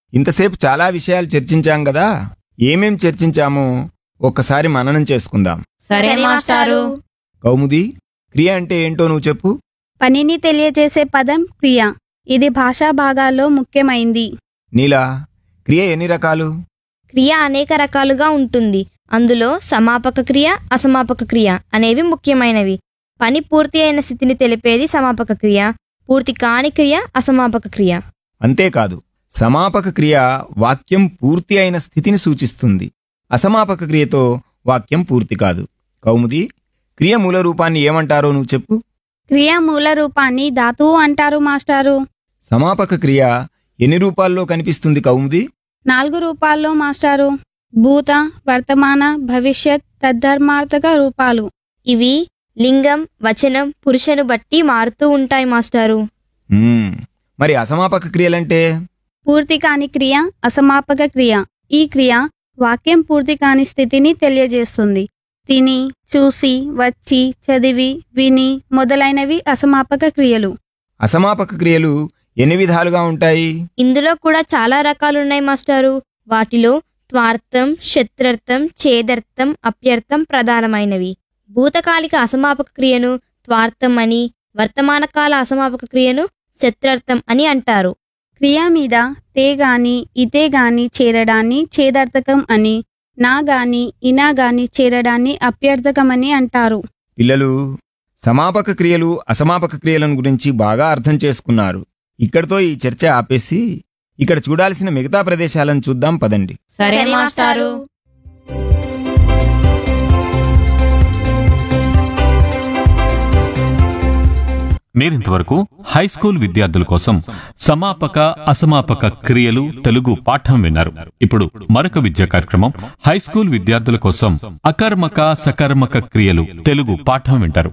ఇంతసేపు చాలా విషయాలు చర్చించాం కదా ఏమేం చర్చించామో ఒక్కసారి మననం చేసుకుందాం సరే మాస్టారు కౌముది క్రియ అంటే ఏంటో నువ్వు చెప్పు పనిని తెలియజేసే పదం క్రియ ఇది భాషా భాగాల్లో ముఖ్యమైంది నీలా క్రియ ఎన్ని రకాలు క్రియ అనేక రకాలుగా ఉంటుంది అందులో సమాపక క్రియ అసమాపక క్రియ అనేవి ముఖ్యమైనవి పని పూర్తి అయిన స్థితిని తెలిపేది సమాపక క్రియ పూర్తి కాని క్రియ అసమాపక క్రియ అంతేకాదు సమాపక క్రియ వాక్యం పూర్తి అయిన స్థితిని సూచిస్తుంది అసమాపక క్రియతో వాక్యం పూర్తి కాదు కౌముది క్రియ మూల రూపాన్ని ఏమంటారో నువ్వు చెప్పు క్రియ మూల రూపాన్ని ధాతువు అంటారు మాస్టారు సమాపక క్రియ ఎన్ని రూపాల్లో కనిపిస్తుంది కౌముది నాలుగు రూపాల్లో మాస్టారు భూత వర్తమాన భవిష్యత్ తద్ధర్మార్థక రూపాలు ఇవి లింగం వచనం పురుషను బట్టి మారుతూ ఉంటాయి మాస్టారు మ్మ్. మరి అసమాపక క్రియలంటే పూర్తి కాని క్రియ అసమాపక క్రియ ఈ క్రియ వాక్యం పూర్తి కాని స్థితిని తెలియజేస్తుంది తిని చూసి వచ్చి చదివి విని మొదలైనవి అసమాపక క్రియలు అసమాపక క్రియలు ఎన్ని విధాలుగా ఉంటాయి ఇందులో కూడా చాలా రకాలున్నాయి మాస్టారు వాటిలో త్వార్థం శత్రర్థం ఛేదర్థం అప్యర్థం ప్రధానమైనవి భూతకాలిక అసమాపక క్రియను త్వార్థం అని వర్తమానకాల అసమాపక క్రియను శత్రర్థం అని అంటారు క్రియ మీద తే గాని ఇతే గాని చేరడాన్ని ఛేదార్థకం అని నా గాని ఇనా గాని చేరడాన్ని అప్యర్థకమని అంటారు పిల్లలు సమాపక క్రియలు అసమాపక క్రియలను గురించి బాగా అర్థం చేసుకున్నారు ఇక్కడితో ఈ చర్చ ఆపేసి ఇక్కడ చూడాల్సిన మిగతా ప్రదేశాలను చూద్దాం పదండి సరే మాస్టారు మీరింతవరకు హై స్కూల్ విద్యార్థుల కోసం సమాపక అసమాపక క్రియలు తెలుగు పాఠం విన్నారు ఇప్పుడు మరొక విద్యా కార్యక్రమం హై స్కూల్ విద్యార్థుల కోసం అకర్మక సకర్మక క్రియలు తెలుగు పాఠం వింటారు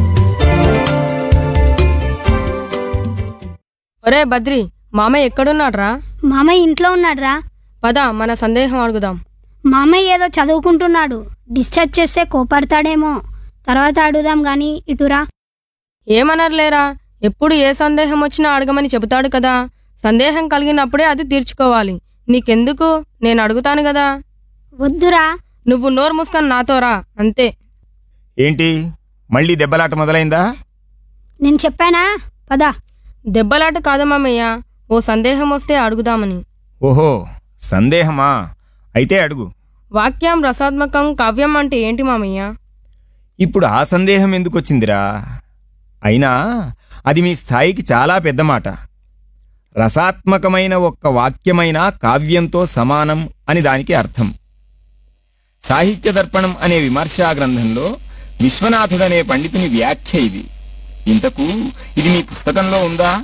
ఒరే బద్రి మామయ్య ఎక్కడున్నాడ్రా మామయ్య ఇంట్లో ఉన్నాడ్రా పద మన సందేహం అడుగుదాం మామయ్య ఏదో చదువుకుంటున్నాడు డిస్టర్బ్ చేస్తే కోపడతాడేమో తర్వాత అడుగుదాం గాని ఇటురా ఏమనర్లేరా ఎప్పుడు ఏ సందేహం వచ్చినా అడగమని చెబుతాడు కదా సందేహం కలిగినప్పుడే అది తీర్చుకోవాలి నీకెందుకు నేను అడుగుతాను కదా వద్దురా నువ్వు నోరు మూసుకొని నాతో రా అంతే ఏంటి మళ్ళీ దెబ్బలాట మొదలైందా నేను చెప్పానా పద దెబ్బలాట కాదు మామయ్య ఓ సందేహం వస్తే అడుగుదామని ఓహో సందేహమా అయితే అడుగు వాక్యం రసాత్మకం కావ్యం అంటే ఏంటి మామయ్య ఇప్పుడు ఆ సందేహం ఎందుకు వచ్చిందిరా అయినా అది మీ స్థాయికి చాలా పెద్ద మాట రసాత్మకమైన ఒక్క వాక్యమైన కావ్యంతో సమానం అని దానికి అర్థం సాహిత్య దర్పణం అనే విమర్శా గ్రంథంలో విశ్వనాథుడనే పండితుని వ్యాఖ్య ఇది ఇంతకు ఇది మీ పుస్తకంలో ఉందా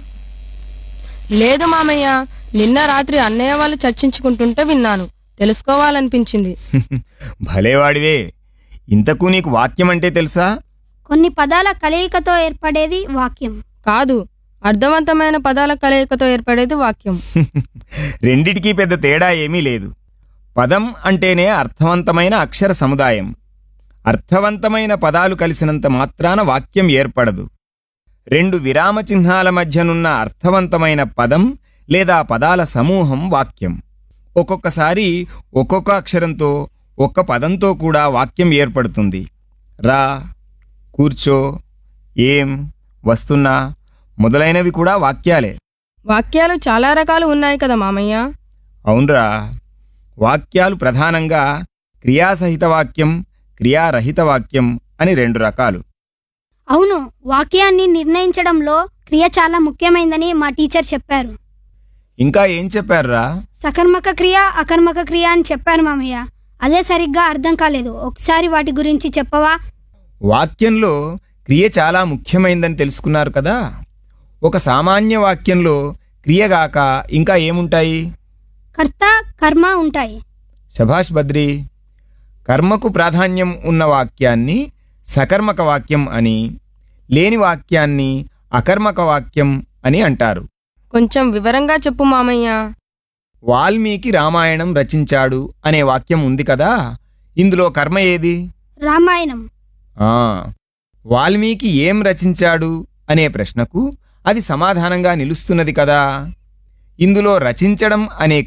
లేదు మామయ్య నిన్న రాత్రి అన్నయ్య వాళ్ళు చర్చించుకుంటుంటే విన్నాను తెలుసుకోవాలనిపించింది భలేవాడివే ఇంతకు నీకు వాక్యం అంటే తెలుసా కొన్ని పదాల కలయికతో ఏర్పడేది వాక్యం కాదు అర్థవంతమైన పదాల కలయికతో ఏర్పడేది వాక్యం రెండిటికీ పెద్ద తేడా ఏమీ లేదు పదం అంటేనే అర్థవంతమైన అక్షర సముదాయం అర్థవంతమైన పదాలు కలిసినంత మాత్రాన వాక్యం ఏర్పడదు రెండు విరామ చిహ్నాల మధ్యనున్న అర్థవంతమైన పదం లేదా పదాల సమూహం వాక్యం ఒక్కొక్కసారి ఒక్కొక్క అక్షరంతో ఒక్క పదంతో కూడా వాక్యం ఏర్పడుతుంది రా కూర్చో ఏం వస్తున్నా మొదలైనవి కూడా వాక్యాలే వాక్యాలు చాలా రకాలు ఉన్నాయి కదా మామయ్య అవునరా వాక్యాలు ప్రధానంగా క్రియాసహిత వాక్యం క్రియారహిత వాక్యం అని రెండు రకాలు అవును వాక్యాన్ని నిర్ణయించడంలో క్రియ చాలా ముఖ్యమైందని మా టీచర్ చెప్పారు ఇంకా ఏం చెప్పారురా సకర్మక క్రియ అకర్మక క్రియ అని చెప్పారు మామయ్య అదే సరిగ్గా అర్థం కాలేదు ఒకసారి వాటి గురించి చెప్పవా వాక్యంలో క్రియ చాలా ముఖ్యమైందని తెలుసుకున్నారు కదా ఒక సామాన్య వాక్యంలో క్రియగాక ఇంకా ఏముంటాయి కర్త కర్మ ఉంటాయి శభాష్ బద్రి కర్మకు ప్రాధాన్యం ఉన్న వాక్యాన్ని సకర్మక వాక్యం అని లేని వాక్యాన్ని అకర్మక వాక్యం అని అంటారు కొంచెం వివరంగా చెప్పు మామయ్య వాల్మీకి రామాయణం రచించాడు అనే వాక్యం ఉంది కదా ఇందులో కర్మ ఏది రామాయణం ఆ వాల్మీకి ఏం రచించాడు అనే ప్రశ్నకు అది సమాధానంగా నిలుస్తున్నది కదా ఇందులో రచించడం అనే